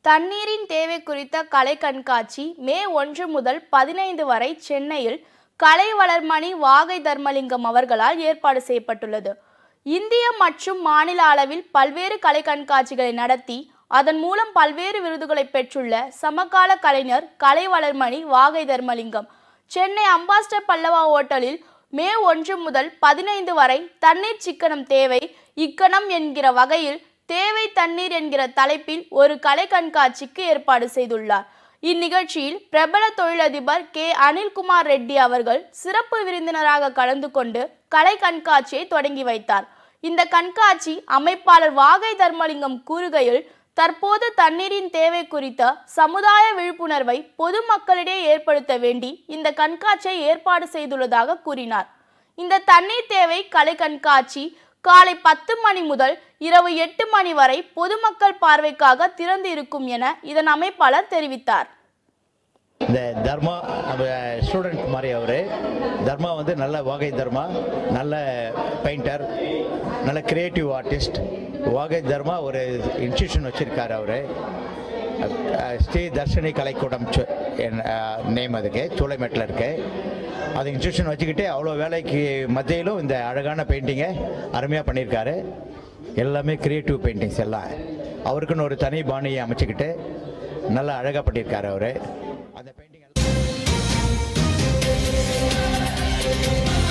தண்ணீரின் தேவை குறித்த கலை கண்காட்சி மே ஒன்று முதல் பதினைந்து வரை சென்னையில் கலை வளர்மணி வாகை தர்மலிங்கம் அவர்களால் ஏற்பாடு செய்யப்பட்டுள்ளது இந்திய மற்றும் மாநில அளவில் பல்வேறு கலை கண்காட்சிகளை நடத்தி அதன் மூலம் பல்வேறு விருதுகளை பெற்றுள்ள சமகால கலைஞர் கலை வளர்மணி வாகை தர்மலிங்கம் சென்னை அம்பாஸ்டர் பல்லவா ஓட்டலில் மே ஒன்று முதல் பதினைந்து வரை தண்ணீர் சிக்கனம் தேவை இக்கணம் என்கிற வகையில் தேவை தண்ணீர் என்கிற தலைப்பில் ஒரு கலை கண்காட்சிக்கு ஏற்பாடு செய்துள்ளார் இந்நிகழ்ச்சியில் பிரபல தொழிலதிபர் கே அனில்குமார் ரெட்டி அவர்கள் சிறப்பு விருந்தினராக கலந்து கொண்டு கலை கண்காட்சியை தொடங்கி வைத்தார் இந்த கண்காட்சி அமைப்பாளர் வாகை தர்மலிங்கம் கூறுகையில் தற்போது தண்ணீரின் தேவை குறித்த சமுதாய விழிப்புணர்வை பொதுமக்களிடையே ஏற்படுத்த வேண்டி இந்த கண்காட்சியை ஏற்பாடு செய்துள்ளதாக கூறினார் இந்த தண்ணீர் தேவை கலை கண்காட்சி காலை பத்து மணி முதல் இரவு எட்டு மணி வரை பொதுமக்கள் பார்வைக்காக திறந்து இருக்கும் என இதன் அமைப்பாளர் தெரிவித்தார் இந்த தர்மா நம்ம ஸ்டூடெண்ட் மாதிரி அவர் தர்மா வந்து நல்ல வாகை தர்மா நல்ல பெயிண்டர் நல்ல கிரியேட்டிவ் ஆர்டிஸ்ட் வாகை தர்மா ஒரு இன்ஸ்டியூஷன் வச்சுருக்காரு அவர் ஸ்ரீ தர்ஷினி கலைக்கூடம் நேம் அதுக்கு சூளைமேட்டில் இருக்கு அது இன்ஸ்டியூஷன் வச்சுக்கிட்டு அவ்வளோ வேலைக்கு மத்தியிலும் இந்த அழகான பெயிண்டிங்கை அருமையாக பண்ணியிருக்காரு எல்லாமே கிரியேட்டிவ் பெயிண்டிங்ஸ் எல்லாம் அவருக்குன்னு ஒரு தனி பாணியை அமைச்சுக்கிட்டு நல்லா அழகாக பண்ணியிருக்காரு அவர் அந்த பெயிண்டிங்